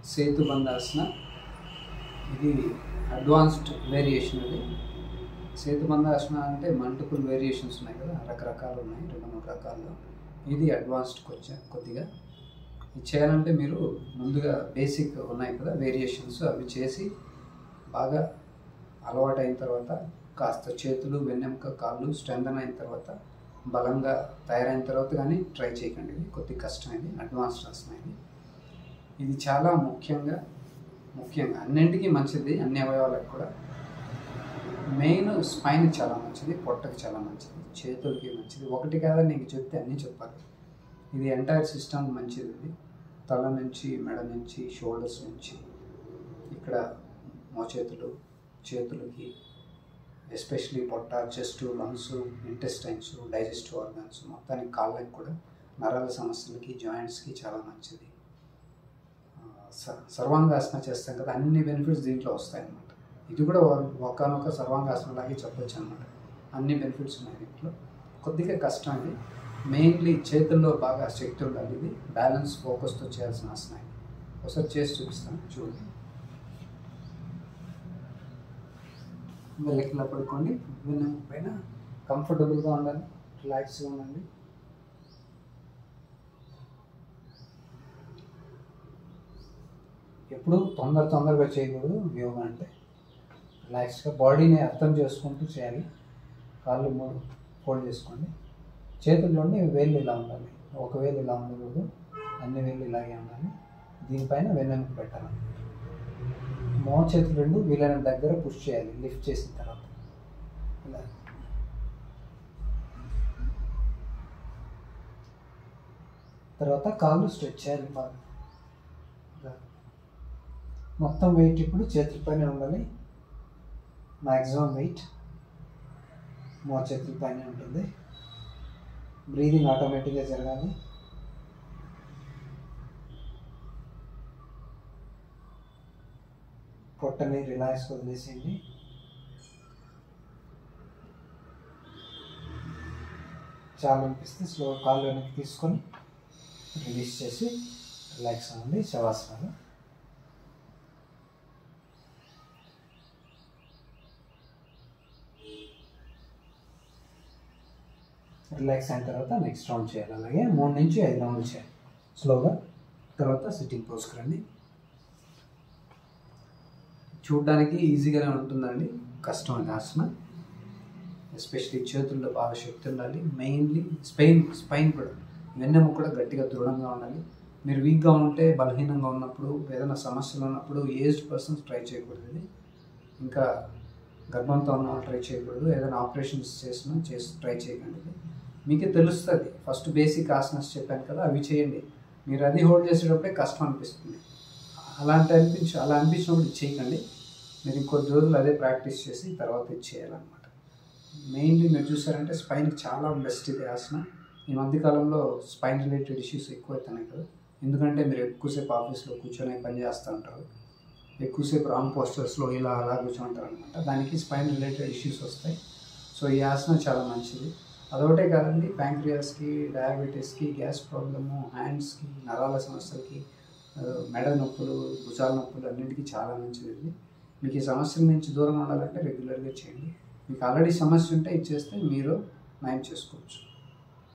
సేతు బంధాసన ఇది advanced variation ఇది సేతు బంధాసన అంటే మల్టిపుల్ వేరియేషన్స్ ఉన్నాయి కదా రకరకాలు ఉన్నాయి రెండు మూడు రకాల్లో ఇది అడ్వాన్స్డ్ కొంచెం కొద్దిగా ఇది చేయాలంటే మీరు ముందుగా బేసిక్ ఉన్నాయి కదా వేరియేషన్స్ అవి చేసి బాగా అలవాటు అయిన తర్వాత కాస్త చేతులు వెన్నెముక కాళ్ళు స్ట్రెంథన్ అయిన తర్వాత బలంగా తయారైన తర్వాత కానీ ట్రై చేయకండి ఇది కొద్ది కష్టం ఇది అడ్వాన్స్డ్ ఆసన ఇది ఇది చాలా ముఖ్యంగా ముఖ్యంగా అన్నింటికీ మంచిది అన్ని అవయవాలకు కూడా మెయిన్ స్పైన్ చాలా మంచిది పొట్టకి చాలా మంచిది చేతులకి మంచిది ఒకటి కాదని నీకు చెప్తే అన్నీ చెప్పాలి ఇది ఎంటైర్ సిస్టమ్ మంచిది ఇది తల నుంచి మెడ నుంచి షోల్డర్స్ నుంచి ఇక్కడ మోచేతులు చేతులకి ఎస్పెషలీ పొట్ట chest lungs intestines digestive organs మొత్తానికి కాళ్ళకి కూడా నరాల సమస్యలకి జాయింట్స్కి చాలా మంచిది ఆ, స- సర్వాంగాసన చేస్తాం కదా అన్ని బెనిఫిట్స్ దీంట్లో వస్తాయన్నమాట ఇది కూడా ఒకనొక సర్వాంగాసన లాగే చెప్పొచ్చు అనమాట అన్ని బెనిఫిట్స్ ఉన్నాయి దీంట్లో కొద్దిగా కష్టం ఇది మెయిన్లీ చేతుల్లో బాగా శక్తి ఉండాలి ఇది బ్యాలెన్స్ ఫోకస్తో చేయాల్సిన ఆసన ఇది ఒకసారి చేసి చూపిస్తాను చూడండి వెళ్ళకిలా పడుకోండి వెన్నెముక పైన కంఫర్టబుల్గా ఉండాలి రిలాక్స్గా ఉండండి ఎప్పుడు తొందర తొందరగా చేయకూడదు యోగా అంటే రిలాక్స్గా బాడీని అర్థం చేసుకుంటూ చేయాలి కాళ్ళు మూడు ఫోల్డ్ చేసుకోండి చేతులు చూడండి వేళ్ళు ఇలా ఉండాలి ఒక వేలు ఇలా ఉండకూడదు అన్ని వేళ్ళు ఇలాగే ఉండాలి దీనిపైన వెన్నెముక పెట్టాలి మో చేతులు రెండు వీలైన దగ్గర పుష్ చేయాలి లిఫ్ట్ చేసిన తర్వాత ఇలా తర్వాత కాళ్ళు స్ట్రెచ్ చేయాలి బాగా ఇలా. మొత్తం వెయిట్ ఇప్పుడు చేతుల పైన ఉండాలి మ్యాక్సిమం వెయిట్ మో చేతుల పైన ఉంటుంది బ్రీదింగ్ ఆటోమేటిక్గా జరగాలి పొట్టని రిలాక్స్ వదిలేసేయండి చాలా అనిపిస్తే స్లో కాళ్ళు వెనక్కి తీసుకొని రిలీజ్ చేసి రిలాక్స్ అవ్వండి శవాసనాలు రిలాక్స్ అయిన తర్వాత నెక్స్ట్ రౌండ్ చేయాలి అలాగే మూడు నుంచి ఐదు రౌండ్లు చేయాలి స్లోగా తర్వాత సిట్టింగ్ పోస్కి రండి చూడడానికి ఈజీగానే ఉంటుందండి కష్టం అది ఆసన ఎస్పెషలీ చేతుల్లో బాగా శక్తి ఉండాలి మెయిన్లీ స్పైన్ స్పైన్ కూడా వెన్నెముక కూడా గట్టిగా దృఢంగా ఉండాలి మీరు వీక్గా ఉంటే బలహీనంగా ఉన్నప్పుడు ఏదైనా సమస్యలు ఉన్నప్పుడు ఏజ్డ్ పర్సన్స్ ట్రై చేయకూడదు ఇది ఇంకా గర్భంతో ఉన్న వాళ్ళు ట్రై చేయకూడదు ఏదైనా ఆపరేషన్స్ చేసినా చేసి ట్రై చేయకండి ఇది. మీకే తెలుస్తుంది ఫస్ట్ బేసిక్ ఆసనాస్ చెప్పాను కదా అవి చేయండి మీరు అది హోల్డ్ చేసేటప్పుడే కష్టం అనిపిస్తుంది అలాంటి అనిపించి అలా అనిపించినప్పుడు ఇది చేయకండి మీరు ఇంకొద్ది రోజులు అదే ప్రాక్టీస్ చేసి తర్వాత ఇది చేయాలన్నమాట మెయిన్లీ మీరు చూసారంటే స్పైన్కి చాలా బెస్ట్ ఇది ఆసన ఈ మధ్యకాలంలో స్పైన్ రిలేటెడ్ ఇష్యూస్ ఎక్కువ అవుతున్నాయి కదా ఎందుకంటే మీరు ఎక్కువసేపు ఆఫీస్లో కూర్చొని పని చేస్తూ ఉంటారు ఎక్కువసేపు రాంగ్ పోస్టర్స్లో ఇలా అలా కూర్చుంటారు అనమాట దానికి స్పైన్ రిలేటెడ్ ఇష్యూస్ వస్తాయి సో ఈ ఆసన చాలా మంచిది అదొకటే కాదండి ప్యాంక్రియాస్కి డయాబెటీస్కి గ్యాస్ ప్రాబ్లము హ్యాండ్స్కి నరాల సమస్యలకి ఆ, మెడ నొప్పులు భుజాల నొప్పులు అన్నింటికీ చాలా మంచిది ఇది మీకు ఈ సమస్యల నుంచి దూరం ఉండాలంటే రెగ్యులర్గా చేయండి మీకు ఆల్రెడీ సమస్య ఉంటే ఇది చేస్తే మీరు నయం చేసుకోవచ్చు